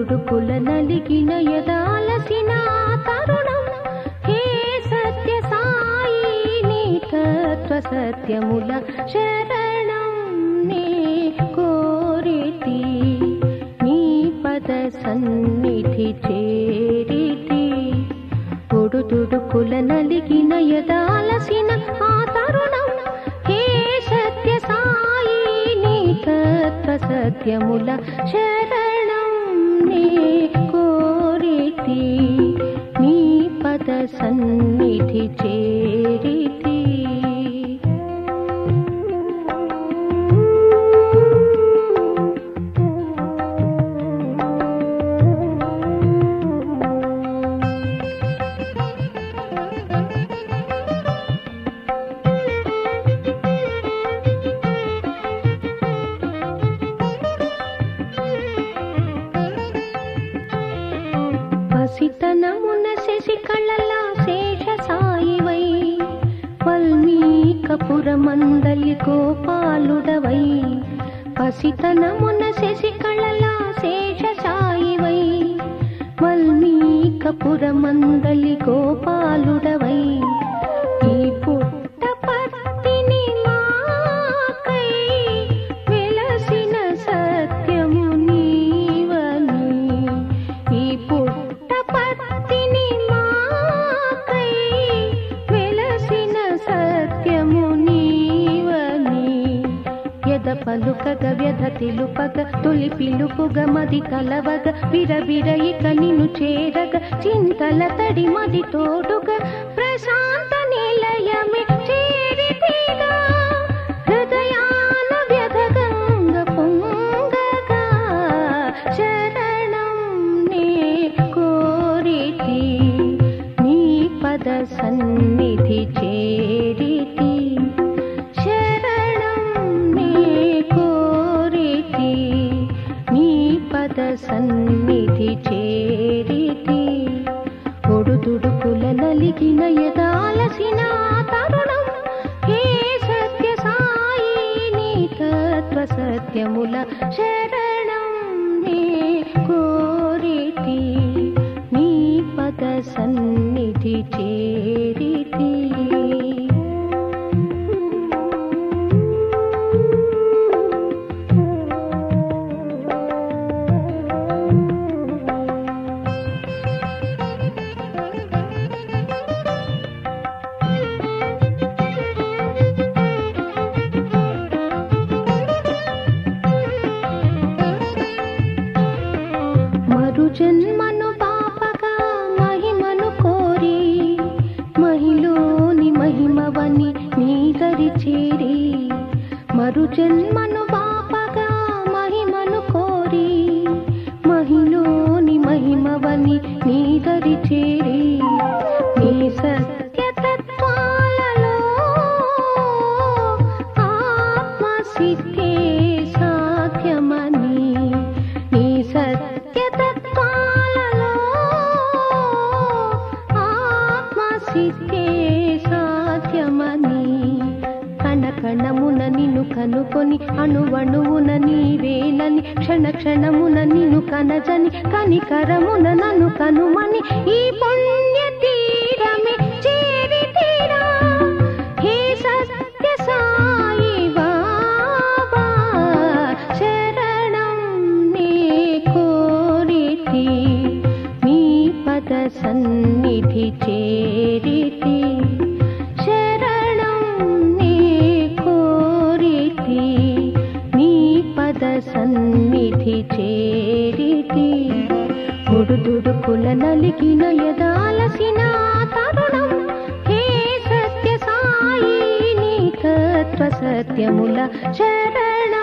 ఒడుదుడుకుల నలిగిన యదాలసిన తరుణం హే సత్య సాయి నీ తత్వ సత్యముల శరణం నే కోరితి నీ పద సన్నిధి చేరితి ఒడుదుడుకుల నలిగిన యదాలసిన ఆ తరుణం హే సత్య సాయి నీ తత్వ సత్యముల శరణం నే కోరితి నీ పద సన్నిధి చేరితి పసితనమున శశికళలా శేష సాయివై వల్మీకపురమందలి గోపాలుడవై పసితనమున శశికళలా శేష సాయివై వల్మీకపురమందలి గోపాలుడవై ఈ పుట్టపర్తిని మాకై వెలసిన సత్యము నీవని ఈ పుట్టపర్తిని మాకై వెలసిన సత్యము నీవని ఎద పలుకగ వ్యధ తెలుపగ తొలి పిలుపుగ మది కలవగ విరవిర ఇక నిన్ను చేరగ చింతల తడి మది తోడుగ ప్రశాంత నిలయమే చేరితిగా హృదయాన వ్యధ గంగ పొంగగా శరణం నే కోరితి నీ పద సన్నిధి చేరితి శరణం నే కోరితి నీ పద సన్నిధి చేరితి ఒడుదుడుకుల నలిగిన యదాలసిన తరుణం హే సత్య సాయి నీ తత్వ సత్యముల శరణం నే కోరితి నీ పద సన్నిధి చేరితి మరు జన్మను పాపగా మహిమను కోరి మహిలోని మహిమవని నీదరి చేరి మరు జన్మను పాపగా మహిమను కోరి మహిలోని మహిమవని నీదరి చేరి నీ సత్యతత్వాలలో ఆత్మసిద్ధే సాధ్యమని నీ సత్యతత్వాలలో ఆత్మసిద్ధే సాధ్యమని కణకణమున నిన్ను కనుకొని అణువణువున నీవేనని క్షణ క్షణమున నిన్ను కనజని కనికరమున నన్ను కనుమని ఈ పుణ్య తీరమే చేరి తీరా హే సత్య సాయి బాబా శరణం నే కోరితి నీ పద సన్నిధి చేరితి శరణం నే కోరితి నీ పద సన్నిధి చేరితి ఒడుదుడుకుల నలిగిన యదాలసిన తరుణం హే సత్య సాయి నీ తత్వ సత్యముల శరణ